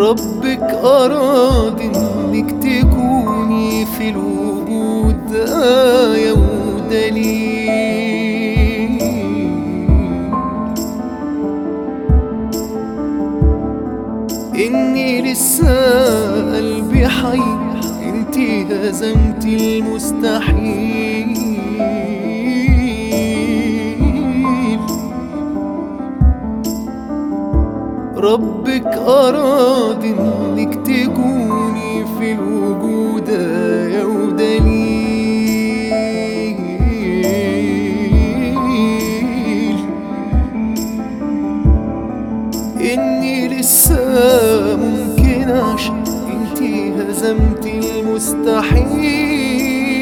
ربك أراد إنك تكوني في الوجود آية ودليل إني لسه قلبي حي انتي هزمتي المستحيل ربك أراد إنك تكوني في الوجود آية ودليل إني لسه ممكن عشان انتي هزمتي المستحيل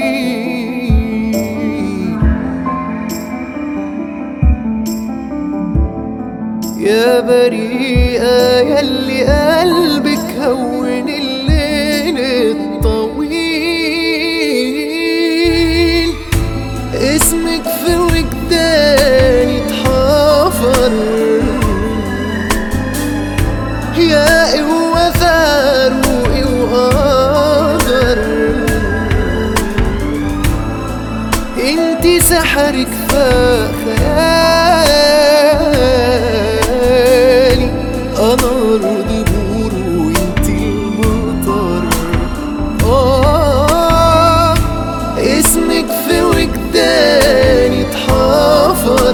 يا بريئة يلي قلبك هون الليل الطويل اسمك في وجداني اتحفر يا قوة فاروقي وقدر انتي سحرك فخيالي انا ارض بور وانتي المطر آه اسمك في وجداني اتحفر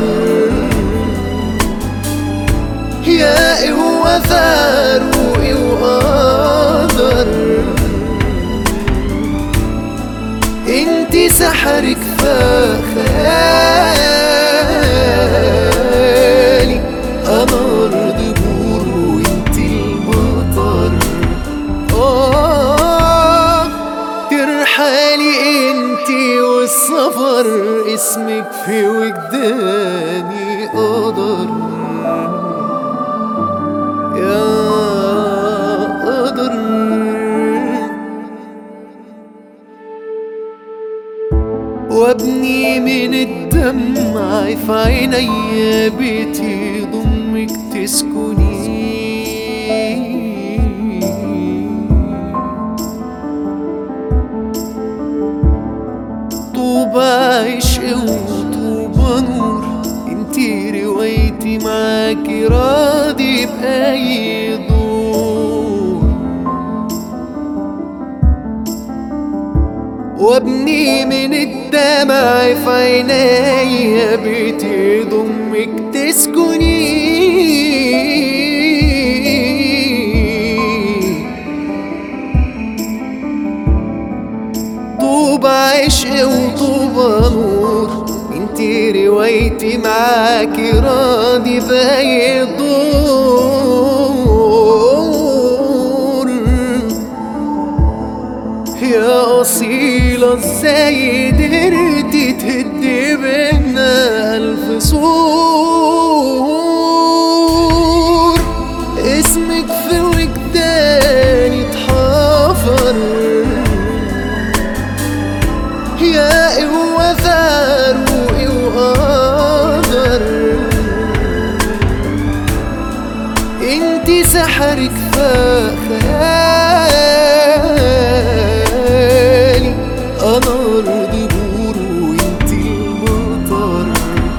يا قوة فاروقي وقدر انتي سحرك فخيالي انا ارض بور وانتي المطر آه ترحالي انتي والسفر اسمك في وجداني قدر يا قدر وابني من الدمع في عيني بيتي ضمك تسكني طوبى عشق وطوبى نور انتي روايتي معاكي راضي بأي دور وابني من الدمع في عيني بيتي ضمك تسكني طوبى عشق وطوبى نور انتي روايتي معاكي راضي بأي دور يا أصيلة ازاي قدرتي تهدي بينا ألف سور اسمك في وجداني اتحفر يا قوة فاروقي وقدر انتي سحرك فخيالي انا ارض بور وانتي المطر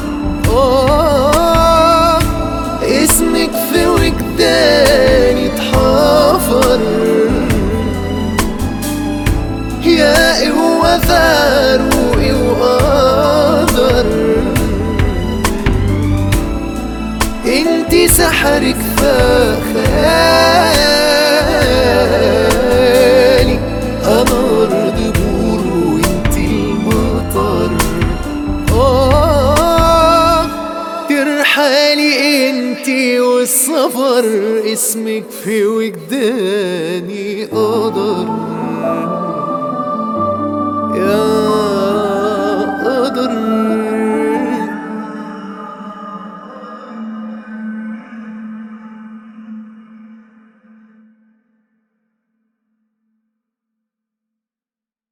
آه اسمك في وجداني اتحفر يا قوة فاروقي وقدر انتي سحرك فخيالي انا ارض بور وانتي المطر آه ترحالي انتي والسفر اسمك في وجداني قدر يا